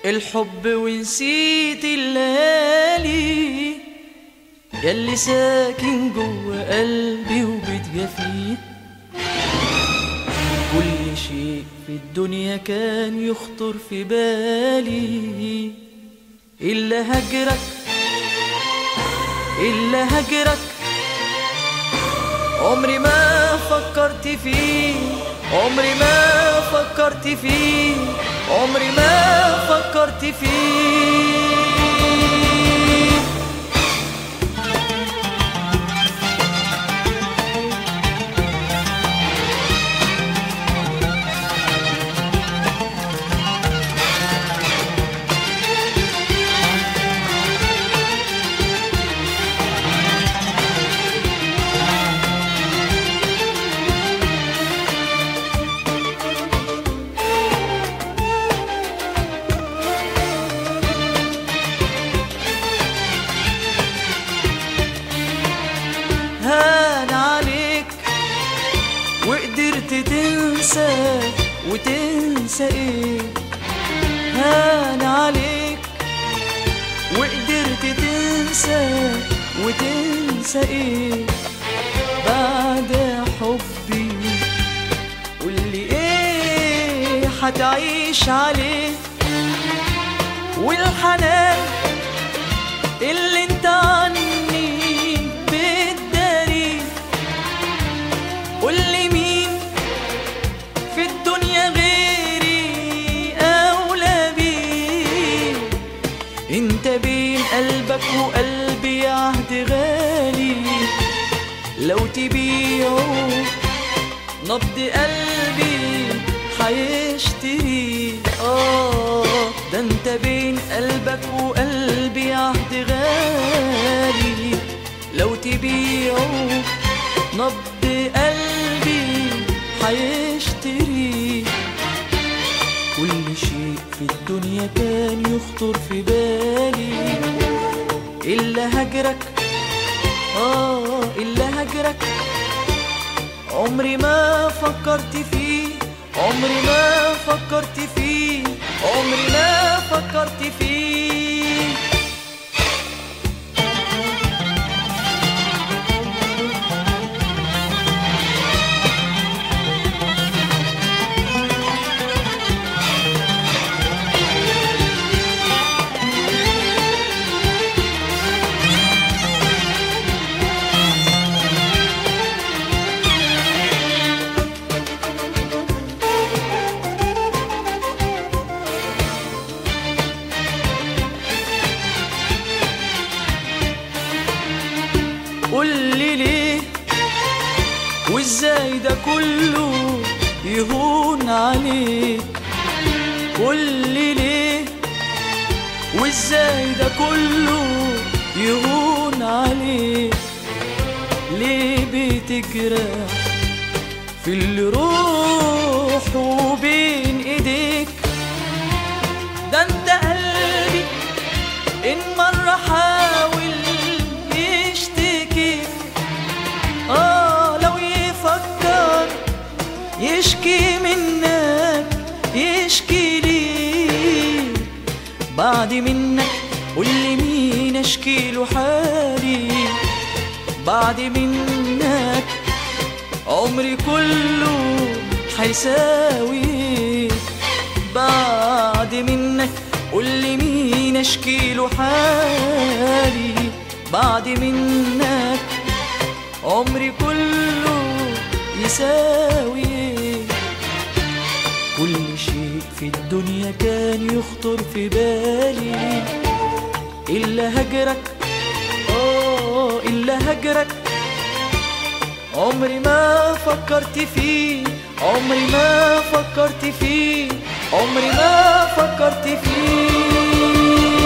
الحب ونسيت الليالي ياللي ساكن جوه قلبي وبتجافيه كل شيء في الدنيا كان يخطر في بالي إلا هجرك إلا هجرك عمري ما فكرت فيه عمري ما فكرت فيه عمري ما فكرت فيه هان عليك وقدرت تنسى وتنسى ايه هان عليك وقدرت تنسى وتنسى ايه بعد حبي واللي ايه هتعيش عليه والحنان اللي انت عني بتداري قولي مين في الدنيا غيري اولى بيه انت بين قلبك وقلبي عهد غالي لو تبيعه نبض قلبي حيشتري اه ده انت بين قلبك وقلبي عهد غالي لو تبيعه نبض قلبي حيشتري كل شيء في الدنيا كان يخطر في بالي إلا هجرك آه إلا هجرك عمري ما فكرت فيه عمري ما فكرت فيه عمري ما فكرت فيه قولي ليه وازاي ده كله يهون عليك قولي ليه وازاي ده كله يهون عليك ليه بتجرح في اللي روحه بين ايديك ده انت قلبي ان مرة حاول يشتكي اه لو يفكر يشكي منك يشكي لي بعد منك قولي مين اشكي له حالي بعد منك عمري كله حيساوي بعد منك قولي مين اشكي له حالي بعد منك عمري كله يساوي كل شيء في الدنيا كان يخطر في بالي إلا هجرك آه إلا هجرك عمري ما فكرت فيه عمري ما فكرت فيه عمري ما فكرت فيه